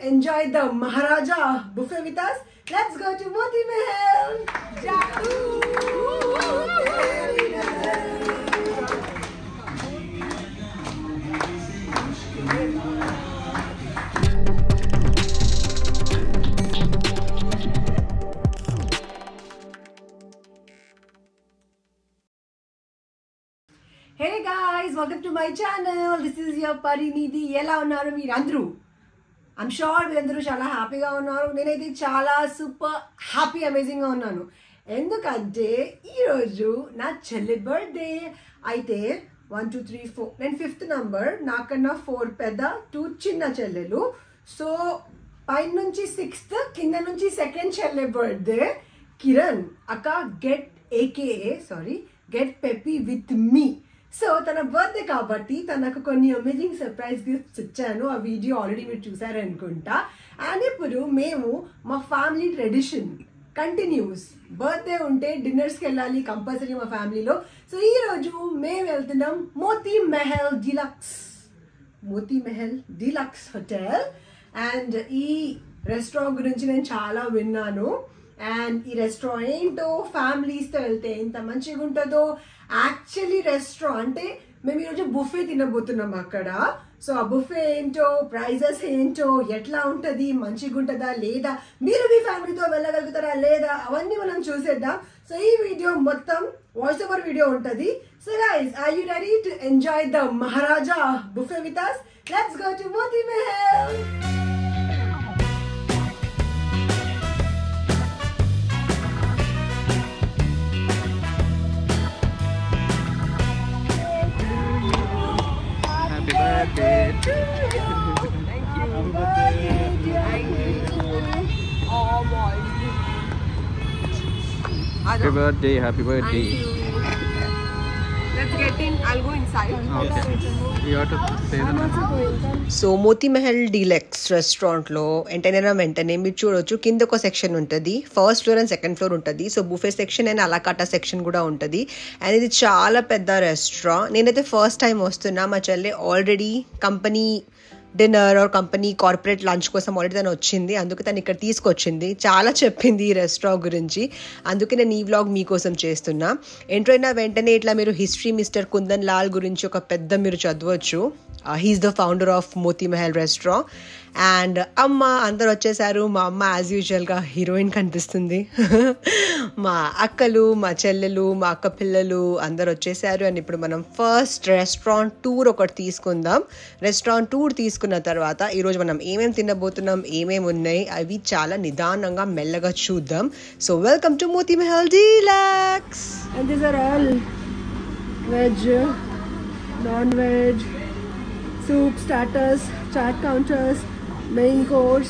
enjoy the Maharaja buffet with us. Let's go to Moti Mahal. Hey guys welcome to my channel this is your Parinidhi ఎలా ఉన్నారు మీరందరూ I'm sure మీరందరూ చాలా హ్యాపీగా ఉన్నారు నేనైతే చాలా సూపర్ హ్యాపీ అమేజింగ్గా ఉన్నాను ఎందుకంటే ఈరోజు నా చెల్లి బర్త్డే అయితే వన్ టూ త్రీ ఫోర్ నేను ఫిఫ్త్ నంబర్ నాకన్నా ఫోర్ పెద్ద టూ చిన్న చెల్లెలు సో పైన నుంచి సిక్స్త్ కింద నుంచి సెకండ్ చెల్లె బర్త్డే కిరణ్ అక్క get AKA sorry get peppy with me so తన బర్త్డే కాబట్టి తనకు కొన్ని అమేజింగ్ సర్ప్రైజ్ గిఫ్ట్స్ ఇచ్చాను ఆ వీడియో ఆల్రెడీ మీరు చూసారనుకుంటా అండ్ ఇప్పుడు మేము మా ఫ్యామిలీ ట్రెడిషన్ కంటిన్యూస్ బర్త్డే ఉంటే డిన్నర్స్కి వెళ్ళాలి కంపల్సరీ మా ఫ్యామిలీలో సో ఈ రోజు మేము వెళ్తున్నాం Moti Mahal deluxe Moti Mahal deluxe hotel and ఈ రెస్టారెంట్ గురించి నేను చాలా విన్నాను అండ్ ఈ రెస్టారెంట్ ఏంటో ఫ్యామిలీస్తో వెళ్తే ఎంత మంచిగా ఉంటుందో యాక్చువల్లీ రెస్టారెంట్ అంటే మేము ఈరోజు బుఫే తినబోతున్నాం అక్కడ సో ఆ బుఫే ఏంటో ప్రైజెస్ ఏంటో ఎట్లా ఉంటుంది మంచిగా ఉంటుందా లేదా మీరు మీ ఫ్యామిలీతో వెళ్ళగలుగుతారా లేదా అవన్నీ మనం చూసేద్దాం సో ఈ వీడియో మొత్తం వాయిస్ ఓవర్ వీడియో ఉంటుంది so guys are you ready to enjoy the Maharaja buffet with us let's go to Moti Mahal Happy birthday. Happy birthday, happy birthday. Let's get in. I'll go inside. Okay. You have to say the name. So Moti Mahal deluxe రెస్టారెంట్లో enter అయిన వెంటనే మీరు చూడొచ్చు కింద ఒక section ఉంటుంది first floor and second floor ఉంటుంది so buffet section and a la carte section కూడా ఉంటుంది అండ్ ఇది చాలా పెద్ద రెస్టారెంట్ నేనైతే ఫస్ట్ టైం వస్తున్నా మా చెల్లె already company dinner or company corporate lunch కోసం ఆల్రెడీ తను వచ్చింది అందుకే తను ఇక్కడ తీసుకొచ్చింది చాలా చెప్పింది ఈ రెస్టారెంట్ గురించి అందుకే నేను ఈ వ్లాగ్ మీకోసం చేస్తున్నా ఎంటర్ అయిన వెంటనే ఇట్లా మీరు హిస్టరీ మిస్టర్ కుందన్ లాల్ గురించి ఒక పెద్ద మీరు చదవచ్చు he is the founder of Moti Mahal restaurant and అమ్మ అందరు వచ్చేసారు మా అమ్మ యాజ్ యూజువల్గా హీరోయిన్ కనిపిస్తుంది మా అక్కలు మా చెల్లెలు మా అక్క పిల్లలు అందరు వచ్చేసారు అండ్ ఇప్పుడు మనం ఫస్ట్ రెస్టారెంట్ టూర్ ఒకటి తీసుకుందాం రెస్టారెంట్ టూర్ తీసుకున్న తర్వాత ఈరోజు మనం ఏమేమి తినబోతున్నాం ఏమేమి ఉన్నాయి అవి చాలా నిదానంగా మెల్లగా చూద్దాం so welcome to Moti Mahal deluxe and these are all veg non veg soup, starters, chat counters, main course,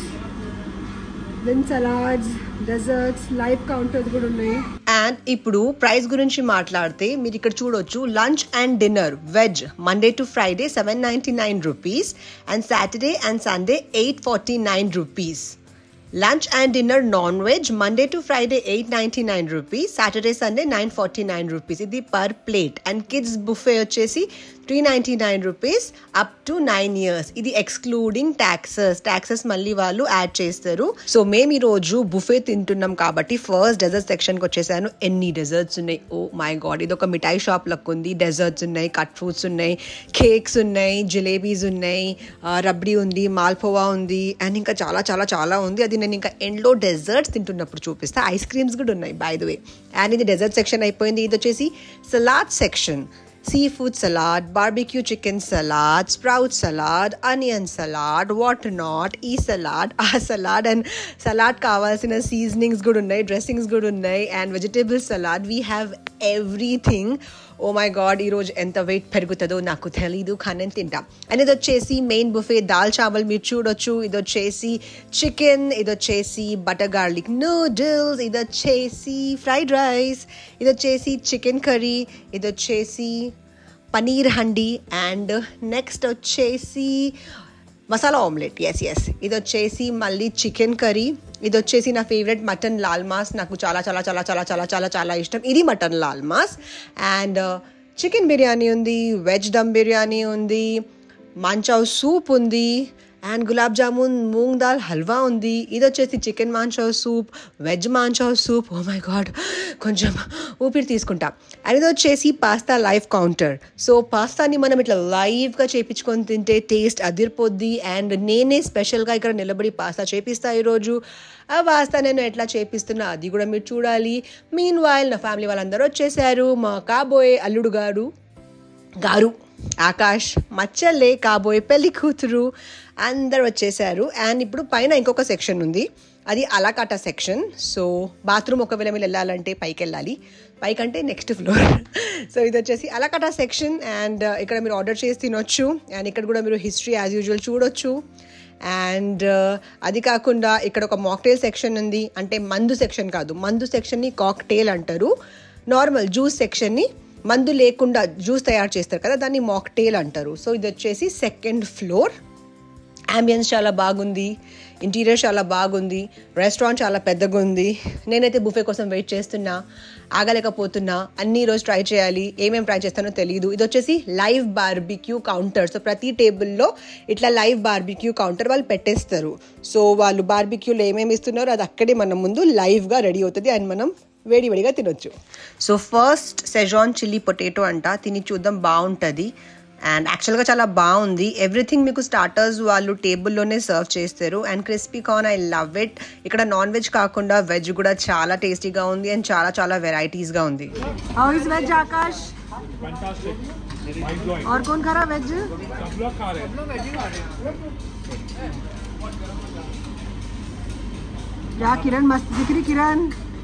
then salads, desserts, live counters కూడా ఉన్నాయి అండ్ ఇప్పుడు ప్రైస్ గురించి మాట్లాడితే మీరు ఇక్కడ చూడొచ్చు lunch and dinner veg Monday to Friday seven ninety nine rupees and Saturday and Sunday eight forty nine rupees lunch and dinner non veg Monday to Friday eight ninety nine rupees Saturday Sunday nine forty nine rupees ఇది per plate and kids buffet వచ్చేసి three ninety nine rupees up to nine years ఇది excluding taxes taxes మళ్ళీ వాళ్ళు add చేస్తారు so మేము ఈరోజు buffet తింటున్నాం కాబట్టి ఫస్ట్ డెజర్ట్ సెక్షన్కి వచ్చేసాను ఎన్ని డెజర్ట్స్ ఉన్నాయి ఓ మై గాడ్ ఇది ఒక మిఠాయి షాప్ లెక్క ఉంది డెజర్ట్స్ ఉన్నాయి కట్ ఫ్రూట్స్ ఉన్నాయి కేక్స్ ఉన్నాయి జిలేబీస్ ఉన్నాయి ఆ, రబ్డీ ఉంది మాల్పోవా ఉంది అండ్ ఇంకా చాలా చాలా చాలా ఉంది అది నేను ఇంకా ఎండ్లో డెజర్ట్స్ తింటున్నప్పుడు చూపిస్తా ఐస్ క్రీమ్స్ కూడా ఉన్నాయి బై ద వే అండ్ ఇది డెజర్ట్ సెక్షన్ అయిపోయింది ఇది వచ్చేసి salad section sea food salad barbecue chicken salad sprout salad onion salad what not ఈ సలాడ్ ఆ సలాడ్ అండ్ సలాడ్ కావాల్సిన సీజనింగ్స్ కూడా ఉన్నాయి డ్రెస్సింగ్స్ కూడా ఉన్నాయి and vegetable salad we have everything oh my god ఈరోజు ఎంత వెయిట్ పెరుగుతుందో నాకు తెలీదు కానీ నేను తింటా అండ్ ఇది వచ్చేసి మెయిన్ బుఫే దాల్ చావల్ మీరు చూడొచ్చు ఇది వచ్చేసి చికెన్ ఇది వచ్చేసి బటర్ గార్లిక్ నూడిల్స్ ఇది వచ్చేసి ఫ్రైడ్ రైస్ ఇది వచ్చేసి చికెన్ కర్రీ ఇది వచ్చేసి పనీర్ హండీ అండ్ నెక్స్ట్ వచ్చేసి మసాలా ఆమ్లెట్ ఎస్ ఎస్ ఇది వచ్చేసి మళ్ళీ చికెన్ కర్రీ ఇది వచ్చేసి నా ఫేవరెట్ మటన్ లాల్ మాస్ నాకు చాలా చాలా చాలా చాలా చాలా చాలా చాలా ఇష్టం ఇది mutton laal maas and chicken biryani ఉంది వెజ్ దమ్ బిర్యానీ ఉంది మంచావ్ సూప్ ఉంది అండ్ గులాబ్ జామున్ మూంగ్ దాల్ హల్వా ఉంది ఇది వచ్చేసి chicken manchow soup veg manchow soup oh my god కొంచెం ఊపిరి తీసుకుంటా అండ్ ఇది వచ్చేసి పాస్తా లైవ్ కౌంటర్ సో పాస్తాని మనం ఇట్లా లైవ్గా చేపించుకొని తింటే టేస్ట్ అదిరిపోద్ది అండ్ నేనే స్పెషల్గా ఇక్కడ నిలబడి పాస్తా చేపిస్తా ఈరోజు ఆ పాస్తా నేను ఎట్లా చేపిస్తున్నా అది కూడా మీరు చూడాలి మీన్ వైల్ నా ఫ్యామిలీ వాళ్ళందరూ వచ్చేసారు మా కాబోయే అల్లుడు గారు గారు ఆకాష్ మచ్చలే కాబోయే పెళ్లి కూతురు అందరు వచ్చేసారు అండ్ ఇప్పుడు పైన ఇంకొక సెక్షన్ ఉంది అది అలాకాటా సెక్షన్ సో బాత్రూమ్ ఒకవేళ మీరు వెళ్ళాలంటే పైకి వెళ్ళాలి పైకి అంటే నెక్స్ట్ ఫ్లోర్ సో ఇది వచ్చేసి అలాకాటా సెక్షన్ అండ్ ఇక్కడ మీరు ఆర్డర్ చేసి తినొచ్చు అండ్ ఇక్కడ కూడా మీరు హిస్టరీ యాజ్ యూజువల్ చూడొచ్చు అండ్ అది కాకుండా ఇక్కడ ఒక మాక్టైల్ సెక్షన్ ఉంది అంటే మందు సెక్షన్ కాదు మందు సెక్షన్ని కాక్టైల్ అంటారు నార్మల్ జ్యూస్ సెక్షన్ని మందు లేకుండా జ్యూస్ తయారు చేస్తారు కదా దాన్ని మాక్టైల్ అంటారు సో ఇది వచ్చేసి సెకండ్ ఫ్లోర్ అంబియన్స్ చాలా బాగుంది ఇంటీరియర్ చాలా బాగుంది రెస్టారెంట్ చాలా పెద్దగా ఉంది నేనైతే బుఫే కోసం వెయిట్ చేస్తున్నా ఆగలేకపోతున్నా అన్ని రోజు ట్రై చేయాలి ఏమేమి ట్రై చేస్తానో తెలియదు ఇది వచ్చేసి లైవ్ బార్బిక్యూ కౌంటర్ సో ప్రతి టేబుల్లో ఇట్లా లైవ్ బార్బిక్యూ కౌంటర్ వాళ్ళు పెట్టేస్తారు సో వాళ్ళు బార్బిక్యూలో ఏమేమి ఇస్తున్నారో అది అక్కడే మన ముందు లైవ్గా రెడీ అవుతుంది అండ్ మనం వేడి వేడిగా తినొచ్చు so first schezwan chilli potato అంట తిని చూద్దాం బాగుంటుంది అండ్ యాక్చువల్గా చాలా బాగుంది ఎవ్రీథింగ్ మీకు స్టార్టర్స్ వాళ్ళు టేబుల్లోనే సర్వ్ చేస్తారు and crispy corn I love it ఇక్కడ నాన్ వెజ్ కాకుండా వెజ్ కూడా చాలా టేస్టీగా ఉంది అండ్ చాలా చాలా వెరైటీస్గా ఉంది How is veg Akash? और कौन खा रहा वेज क्या किरण मस्त दिख रही किरण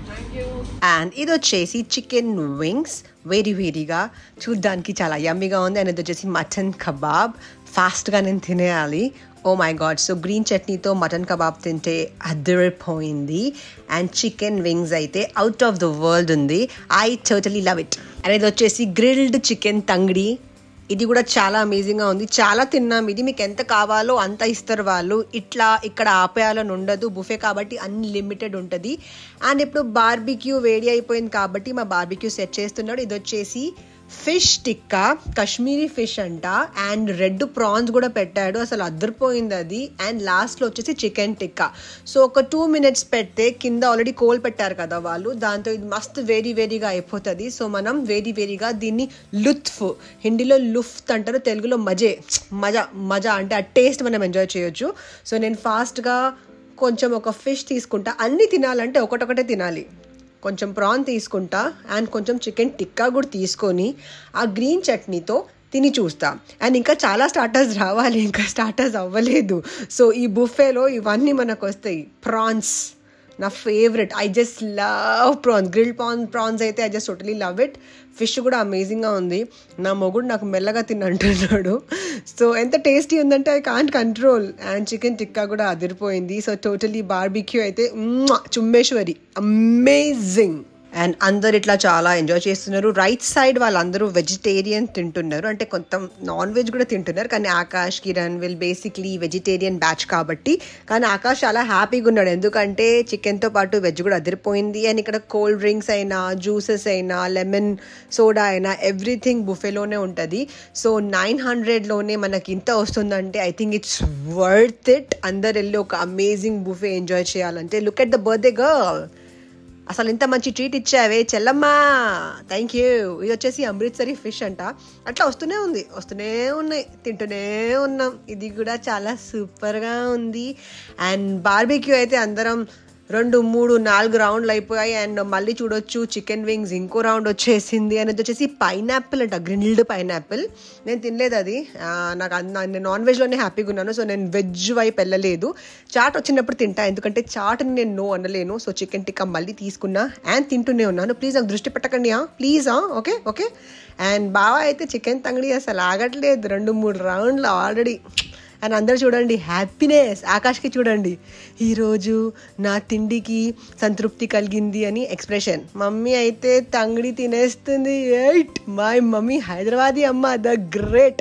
అండ్ ఇది వచ్చేసి చికెన్ వింగ్స్ వేడి వేడిగా చూడ్డానికి చాలా యమ్మీగా ఉంది అండ్ ఇది వచ్చేసి మటన్ కబాబ్ ఫాస్ట్గా నేను తినేయాలి oh my god so green చట్నీతో మటన్ కబాబ్ తింటే అదిరిపోయింది అండ్ చికెన్ వింగ్స్ అయితే అవుట్ ఆఫ్ ద వరల్డ్ ఉంది I totally love it and ఇది వచ్చేసి గ్రిల్డ్ చికెన్ తంగిడి ఇది కూడా చాలా అమేజింగ్గా ఉంది చాలా తిన్నాం ఇది మీకు ఎంత కావాలో అంత ఇస్తారు వాళ్ళు ఇట్లా ఇక్కడ ఆపేయాలని ఉండదు బుఫే కాబట్టి అన్లిమిటెడ్ ఉంటుంది అండ్ ఇప్పుడు బార్బిక్యూ వేడి అయిపోయింది కాబట్టి మా బార్బిక్యూ సెట్ చేస్తున్నాడు ఇది వచ్చేసి ఫిష్ టిక్కా కాశ్మీరీ ఫిష్ అంట అండ్ రెడ్ ప్రాన్స్ కూడా పెట్టాడు అసలు అద్దరిపోయింది అది అండ్ లాస్ట్లో వచ్చేసి చికెన్ టిక్కా సో ఒక టూ మినిట్స్ పెడితే కింద ఆల్రెడీ కోల్ పెట్టారు కదా వాళ్ళు దాంతో ఇది మస్త్ వేడి వేడిగా అయిపోతుంది సో మనం వేడి వేడిగా దీన్ని లుత్ఫ్ హిందీలో లుఫ్త్ అంటారు తెలుగులో మజే మజా మజా అంటే ఆ టేస్ట్ మనం ఎంజాయ్ చేయొచ్చు సో నేను ఫాస్ట్గా కొంచెం ఒక ఫిష్ తీసుకుంటా అన్నీ తినాలంటే ఒకటొకటే తినాలి కొంచెం ప్రాన్ తీసుకుంటా అండ్ కొంచెం చికెన్ టిక్కా కూడా తీసుకొని ఆ గ్రీన్ చట్నీతో తిని చూస్తా అండ్ ఇంకా చాలా స్టార్టర్స్ రావాలి ఇంకా స్టార్టర్స్ అవ్వలేదు సో ఈ బుఫేలో ఇవన్నీ మనకు వస్తాయి ప్రాన్స్ నా favourite I just love prawns grill prawn prawns అయితే I just totally love it fish కూడా అమేజింగ్గా ఉంది నా మొగుడు నాకు మెల్లగా తిని అంటున్నాడు సో ఎంత టేస్టీ ఉందంటే I can't control and chicken tikka కూడా అదిరిపోయింది సో టోటలీ బార్బిక్యూ అయితే మ్వా! చుమ్మేశ్వరి అమేజింగ్ అండ్ అందరు ఇట్లా చాలా ఎంజాయ్ చేస్తున్నారు రైట్ సైడ్ వాళ్ళందరూ వెజిటేరియన్ తింటున్నారు అంటే కొంత నాన్ వెజ్ కూడా తింటున్నారు కానీ Akash Kiran will basically vegetarian batch కాబట్టి కానీ ఆకాష్ చాలా హ్యాపీగా ఉన్నాడు ఎందుకంటే చికెన్తో పాటు వెజ్ కూడా అదిరిపోయింది అండ్ ఇక్కడ కోల్డ్ డ్రింక్స్ అయినా జ్యూసెస్ అయినా లెమన్ సోడా అయినా ఎవ్రీథింగ్ బుఫేలోనే ఉంటుంది సో నైన్ హండ్రెడ్లోనే మనకి ఇంత వస్తుందంటే I think it's worth it అందరు వెళ్ళి ఒక అమేజింగ్ బుఫే ఎంజాయ్ చేయాలంటే look at the birthday girl అసలు ఇంత మంచి ట్రీట్ ఇచ్చావే చెల్లమ్మా థ్యాంక్ యూ ఇది వచ్చేసి అమృత్సరి ఫిష్ అంట అట్లా వస్తూనే ఉంది వస్తూనే ఉన్నాయి తింటూనే ఉన్నాం ఇది కూడా చాలా సూపర్గా ఉంది అండ్ బార్బిక్యూ అయితే అందరం రెండు మూడు నాలుగు రౌండ్లు అయిపోయాయి అండ్ మళ్ళీ చూడొచ్చు చికెన్ వింగ్స్ ఇంకో రౌండ్ వచ్చేసింది అని వచ్చేసి పైనాపిల్ అంట గ్రిల్డ్ పైనాపిల్ నేను తినలేదు అది ఆ, నాకు అన్న- నేను నాన్ వెజ్లోనే హ్యాపీగా ఉన్నాను సో నేను వెజ్ వైపు వెళ్ళలేదు చాట్ వచ్చినప్పుడు తింటా ఎందుకంటే చాట్ని నేను నో అనలేను సో చికెన్ టిక్కా మళ్ళీ తీసుకున్నా అండ్ తింటూనే ఉన్నాను ప్లీజ్ నాకు దృష్టి పెట్టకండి ప్లీజ్ ఓకే ఓకే అండ్ బావా అయితే చికెన్ తంగడి అసలు ఆగట్లేదు రెండు మూడు రౌండ్లు ఆల్రెడీ అండ్ అందరు చూడండి హ్యాపీనెస్ ఆకాష్కి చూడండి ఈరోజు నా తిండికి సంతృప్తి కలిగింది అని ఎక్స్ప్రెషన్ మమ్మీ అయితే తంగడి తినేస్తుంది ఎయిట్ మై మమ్మీ హైదరాబాదీ అమ్మ the great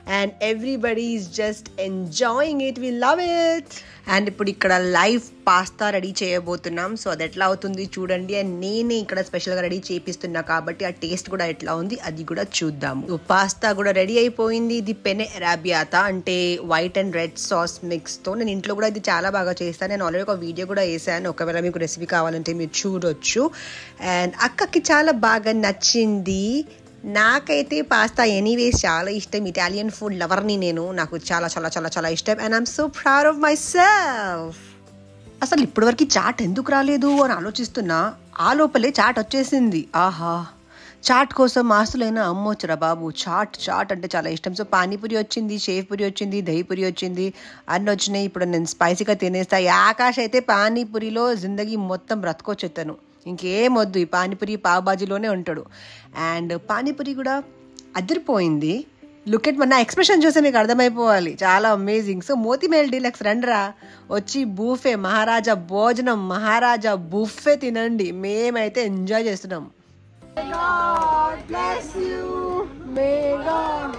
and everybody is just enjoying it we love it and ఇప్పుడు ఇక్కడ లైవ్ పాస్తా రెడీ చేయబోతున్నాం సో అది ఎట్లా అవుతుంది చూడండి అండ్ నేనే ఇక్కడ స్పెషల్గా రెడీ చేపిస్తున్నా కాబట్టి ఆ టేస్ట్ కూడా ఎట్లా ఉంది అది కూడా చూద్దాము పాస్తా కూడా రెడీ అయిపోయింది ఇది పెనె అరాబియాతా అంటే వైట్ అండ్ రెడ్ సాస్ మిక్స్తో నేను ఇంట్లో కూడా ఇది చాలా బాగా చేస్తాను నేను ఆల్రెడీ ఒక వీడియో కూడా వేసాను ఒకవేళ మీకు రెసిపీ కావాలంటే మీరు చూడొచ్చు అండ్ అక్కకి చాలా బాగా నచ్చింది నాకైతే పాస్తా ఎనీవేస్ చాలా ఇష్టం ఇటాలియన్ ఫుడ్ లవర్ని నేను నాకు చాలా చాలా చాలా చాలా ఇష్టం and I'm so proud of myself అసలు ఇప్పటివరకు చాట్ ఎందుకు రాలేదు అని ఆలోచిస్తున్నా ఆ లోపలే చాట్ వచ్చేసింది ఆహా చాట్ కోసం ఆస్తులైనా అమ్మొచ్చురా బాబు చాట్ చాట్ అంటే చాలా ఇష్టం సో పానీపూరి వచ్చింది షేవ్ పూరి వచ్చింది దహి పూరి వచ్చింది అన్నీ వచ్చినాయి ఇప్పుడు నేను స్పైసీగా తినేస్తా ఈ ఆకాష్ అయితే పానీపూరిలో జిందగీ మొత్తం బ్రతకొచ్చేతాను ఇంకేం వద్దు ఈ పానీపూరి పావుబాజీలోనే ఉంటాడు అండ్ పానీపూరి కూడా అదిరిపోయింది లుక్ ఎట్ మన ఎక్స్ప్రెషన్ చూస్తే మీకు అర్థమైపోవాలి చాలా అమేజింగ్ సో మోతిమేల్ డీలక్స్ రండ్రా వచ్చి బూఫే మహారాజా భోజనం మహారాజా బుఫే తినండి మేమైతే ఎంజాయ్ చేస్తున్నాం God bless you. May God.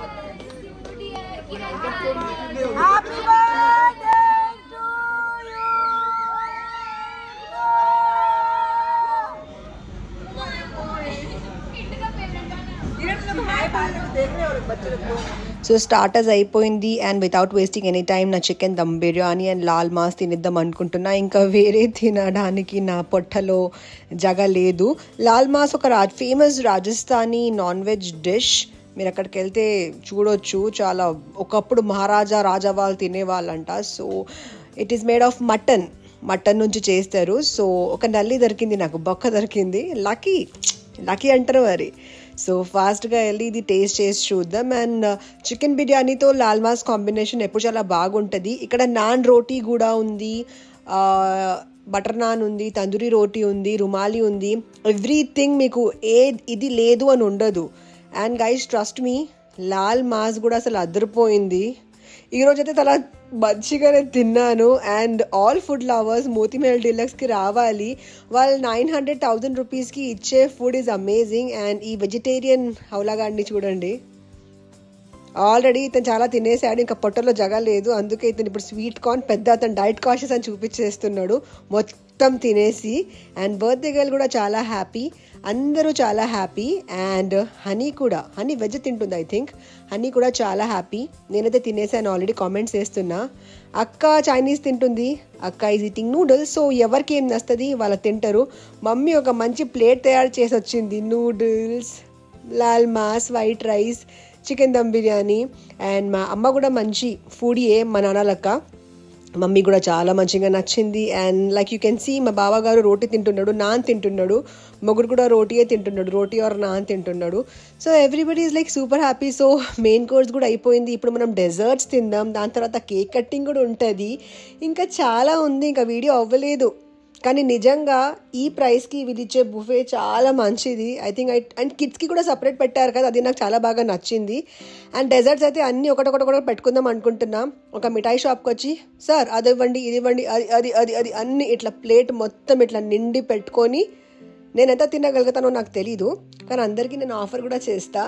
Happy birthday to you. So starters అయిపోయింది and without wasting any time నా చికెన్ దమ్ బిర్యానీ అండ్ లాల్ మాస్ తినిద్దాం అనుకుంటున్నా ఇంకా వేరే తినడానికి నా పొట్టలో జగ లేదు లాల్ మాస్ ఒక రాజ్ famous Rajasthani non veg dish మీరు అక్కడికి వెళ్తే చూడొచ్చు చాలా ఒకప్పుడు మహారాజా రాజా వాళ్ళు తినేవాళ్ళంట so it is made of mutton mutton నుంచి చేస్తారు సో ఒక నల్లి దొరికింది నాకు బొక్క దొరికింది లక్కీ లక్కీ అంటారు మరి సో ఫాస్ట్గా వెళ్ళి ఇది టేస్ట్ చేసి చూద్దాం అండ్ చికెన్ బిర్యానీతో లాల్ మాస్ కాంబినేషన్ ఎప్పుడు చాలా బాగుంటుంది ఇక్కడ నాన్ రోటీ కూడా ఉంది బటర్ నాన్ ఉంది తందూరి రోటీ ఉంది రుమాలి ఉంది ఎవ్రీథింగ్ మీకు ఏ ఇది లేదు అని ఉండదు and guys trust me Lal mass కూడా అసలు అదిరిపోయింది ఈరోజు అయితే చాలా మంచిగానే తిన్నాను అండ్ ఆల్ ఫుడ్ లవర్స్ మోతిమేల్ డీలక్స్కి రావాలి వాళ్ళు నైన్ హండ్రెడ్ థౌజండ్ రూపీస్కి ఇచ్చే ఫుడ్ ఈజ్ అమేజింగ్ అండ్ ఈ వెజిటేరియన్ హౌలాగాడిని చూడండి ఆల్రెడీ ఇతను చాలా తినేసాడు ఇంకా పొట్టలో జగలేదు అందుకే ఇతను ఇప్పుడు స్వీట్ కార్న్ పెద్ద అతను డైట్ కాషియస్ అని చూపించేస్తున్నాడు మొత్తం తినేసి అండ్ బర్త్డే గర్ల్ కూడా చాలా హ్యాపీ అందరూ చాలా హ్యాపీ అండ్ హనీ కూడా హనీ వెజ్ తింటుంది ఐ థింక్ హనీ కూడా చాలా హ్యాపీ నేనైతే తినేసాను ఆల్రెడీ కామెంట్స్ వేస్తున్నా అక్క చైనీస్ తింటుంది అక్క ఈజ్ ఈటింగ్ నూడిల్స్ సో ఎవరికి ఏం నస్తుంది వాళ్ళు తింటారు మమ్మీ ఒక మంచి ప్లేట్ తయారు చేసి వచ్చింది noodles laal maas white rice chicken dum biryani and మా అమ్మ కూడా మంచి ఫుడీయే మా నాన్న లెక్క మమ్మీ కూడా చాలా మంచిగా నచ్చింది and like you can see మా బావగారు రోటీ తింటున్నాడు నాన్ తింటున్నాడు మొగుడు కూడా రోటీయే తింటున్నాడు రోటీ ఆర్ నాన్ తింటున్నాడు so everybody is like super happy so main course కూడా అయిపోయింది ఇప్పుడు మనం డెజర్ట్స్ తిందాం దాని తర్వాత కేక్ కట్టింగ్ కూడా ఉంటుంది ఇంకా చాలా ఉంది ఇంకా వీడియో అవ్వలేదు కానీ నిజంగా ఈ ప్రైస్కి వీళ్ళు ఇచ్చే బుఫే చాలా మంచిది ఐ థింక్ ఐ అండ్ కిడ్స్కి కూడా సపరేట్ పెట్టారు కదా అది నాకు చాలా బాగా నచ్చింది అండ్ డెజర్ట్స్ అయితే అన్ని ఒకటొకటి ఒకటి పెట్టుకుందాం అనుకుంటున్నాం ఒక మిఠాయి షాప్కి వచ్చి సార్ అది ఇవ్వండి ఇది ఇవ్వండి అది అది అది అది అన్ని ఇట్లా ప్లేట్ మొత్తం ఇట్లా నిండి పెట్టుకొని నేను ఎంత తినగలుగుతానో నాకు తెలీదు కానీ అందరికీ నేను ఆఫర్ కూడా చేస్తా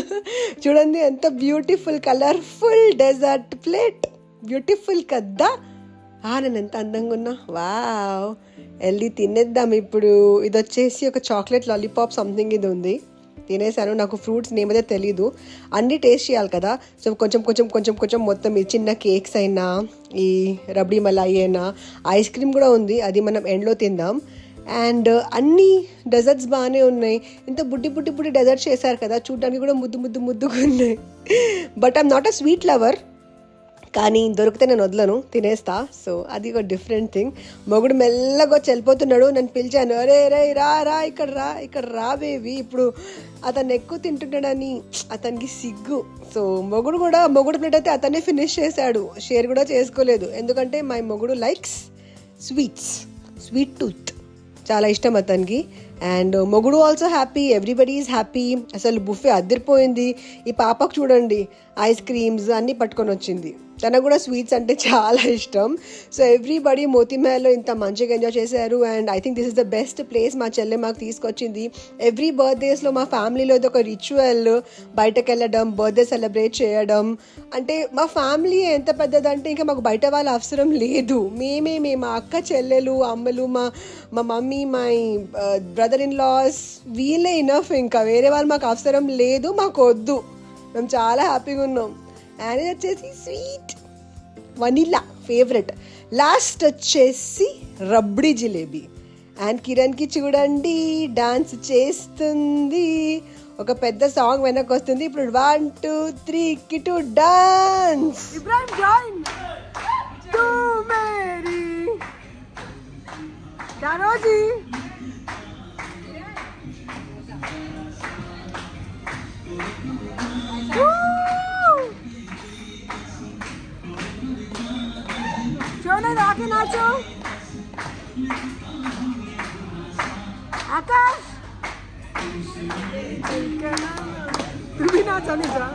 చూడండి ఎంత beautiful colourful dessert plate beautiful కదా ఆ నేను ఎంత అందంగా ఉన్నా వావ్ వెళ్ళి తినేద్దాం ఇప్పుడు ఇది వచ్చేసి ఒక చాక్లెట్ లాలీపాప్ సంథింగ్ ఇది ఉంది తినేసాను నాకు ఫ్రూట్స్ నేమ్ అయితే తెలీదు అన్నీ టేస్ట్ చేయాలి కదా సో కొంచెం కొంచెం కొంచెం కొంచెం మొత్తం ఈ చిన్న కేక్స్ అయినా ఈ రబడీ మలాయి అయినా ఐస్ క్రీమ్ కూడా ఉంది అది మనం ఎండ్లో తిందాం అండ్ అన్ని డెజర్ట్స్ బాగానే ఉన్నాయి ఇంత బుడ్డి బుడ్డి బుడ్డి డెజర్ట్స్ చేశారు కదా చూడడానికి కూడా ముద్దు ముద్దు ముద్దుగా ఉన్నాయి but I'm not a sweet lover కానీ దొరికితే నేను వదలను తినేస్తా సో అది ఒక డిఫరెంట్ థింగ్ మొగుడు మెల్లగా వచ్చి వెళ్ళిపోతున్నాడు నేను పిలిచాను అరే రే రా రా ఇక్కడ రా ఇక్కడ రా బేబీ ఇప్పుడు అతను ఎక్కువ తింటున్నాడని అతనికి సిగ్గు సో మొగుడు కూడా మొగుడు ప్లేట్ అయితే అతనే ఫినిష్ చేశాడు షేర్ కూడా చేసుకోలేదు ఎందుకంటే మై మొగుడు లైక్స్ స్వీట్స్ స్వీట్ టూత్ చాలా ఇష్టం అతనికి అండ్ మొగుడు also happy everybody is happy అసలు బుఫే అద్దరిపోయింది ఈ పాపకు చూడండి ఐస్ క్రీమ్స్ అన్నీ పట్టుకొని వచ్చింది తనకు కూడా స్వీట్స్ అంటే చాలా ఇష్టం సో ఎవ్రీబడి మోతిమహల్లో ఇంత మంచిగా ఎంజాయ్ చేశారు and I think this is the best place మా చెల్లె మాకు తీసుకొచ్చింది ఎవ్రీ బర్త్డేస్లో మా ఫ్యామిలీలో ఇది ఒక రిచువల్ బయటకు వెళ్ళడం బర్త్డే సెలబ్రేట్ చేయడం అంటే మా ఫ్యామిలీ ఎంత పెద్దదంటే ఇంకా మాకు బయట వాళ్ళ అవసరం లేదు మేమే మేము మా అక్క చెల్లెలు అమ్మలు మా మా mummy my brother in law వీళ్ళే ఇనఫ్ ఇంకా వేరే వాళ్ళు మాకు అవసరం లేదు మాకు వద్దు మేము చాలా హ్యాపీగా ఉన్నాం అండ్ ఇది వచ్చేసి స్వీట్ వనీలా ఫేవరెట్ లాస్ట్ వచ్చేసి రబ్డీ జిలేబీ అండ్ కిరణ్కి చూడండి డాన్స్ చేస్తుంది ఒక పెద్ద సాంగ్ వెనక్కి వస్తుంది ఇప్పుడు వన్ టూ త్రీ కి to dance Ibrahim, join. Tu Mary. Danoji. Woo! चलो आके नाचो आकाश तू भी नाचा नहीं जा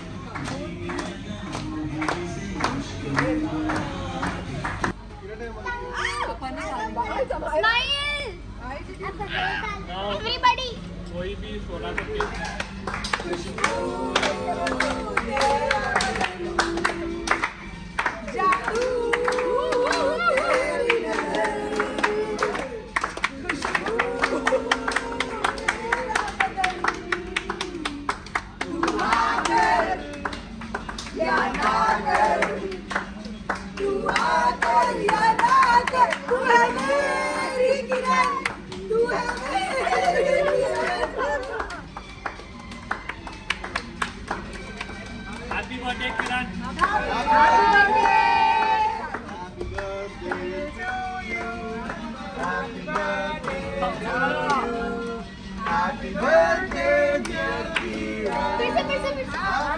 Smile! Everybody! तू है मेरी किरण तू है मेरी किरण फिर से फिर से फिर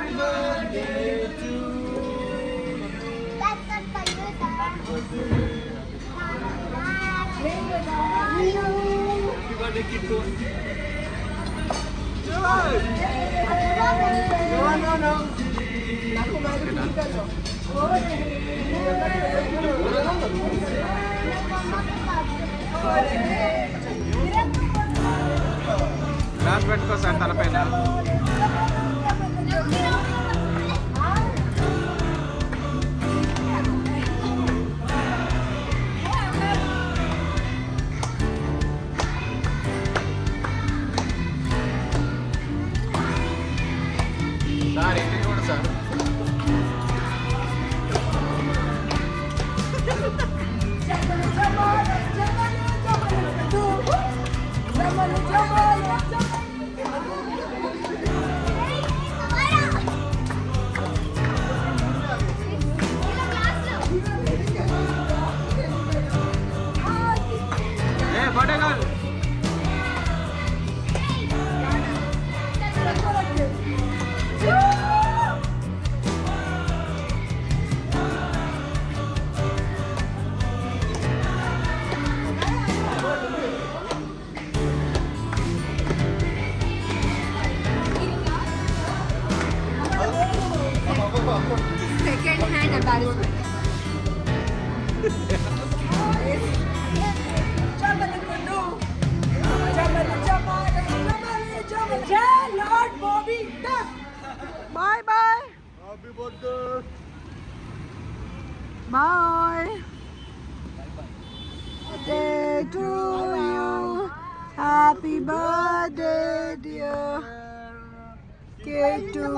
से That's not for you, sir. Glass పెట్టుకో సార్ తలపైన సార్ ఏంటి కూడా సార్ ఏ బడే girl Second hand embarrassment. Jamal Kundu. Jamal, Jamal, Jamal, Jamal. Jai Lord Bobby Duck. Bye bye. Happy birthday Bye. Day to you. Happy birthday, dear. K2.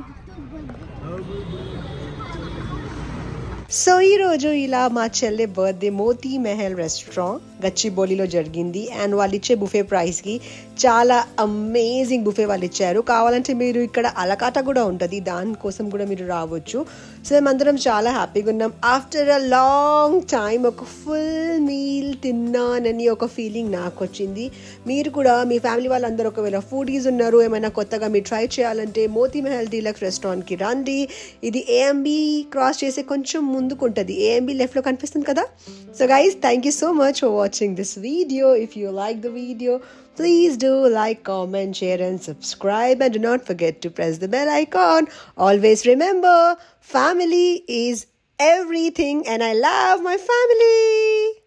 So ఈ రోజు ఇలా మా చెల్లె బర్త్డే మోతీ మెహల్ రెస్టారెంట్ గచ్చిబౌలిలో జరిగింది అండ్ వాళ్ళు ఇచ్చే బుఫే ప్రైస్కి చాలా అమేజింగ్ బుఫే వాళ్ళు ఇచ్చారు కావాలంటే మీరు ఇక్కడ అలకాట కూడా ఉంటుంది దానికోసం కూడా మీరు రావచ్చు సో మేమందరం చాలా హ్యాపీగా ఉన్నాం ఆఫ్టర్ అ లాంగ్ టైం ఒక ఫుల్ మీల్ తిన్నానని ఒక ఫీలింగ్ నాకు వచ్చింది మీరు కూడా మీ ఫ్యామిలీ వాళ్ళందరూ ఒకవేళ ఫుడీస్ ఉన్నారు ఏమైనా కొత్తగా మీరు ట్రై చేయాలంటే మోతీ మెహల్ డీలక్స్ రెస్టారెంట్కి రండి ఇది ఏఎంబి క్రాస్ చేసే కొంచెం ముందుకు ఉంటుంది ఏఎంబి లెఫ్ట్లో కనిపిస్తుంది కదా so guys thank you so much for watching this video if you like the video Please do like, comment, share, and subscribe. And do not forget to press the bell icon. Always remember, family is everything, and I love my family.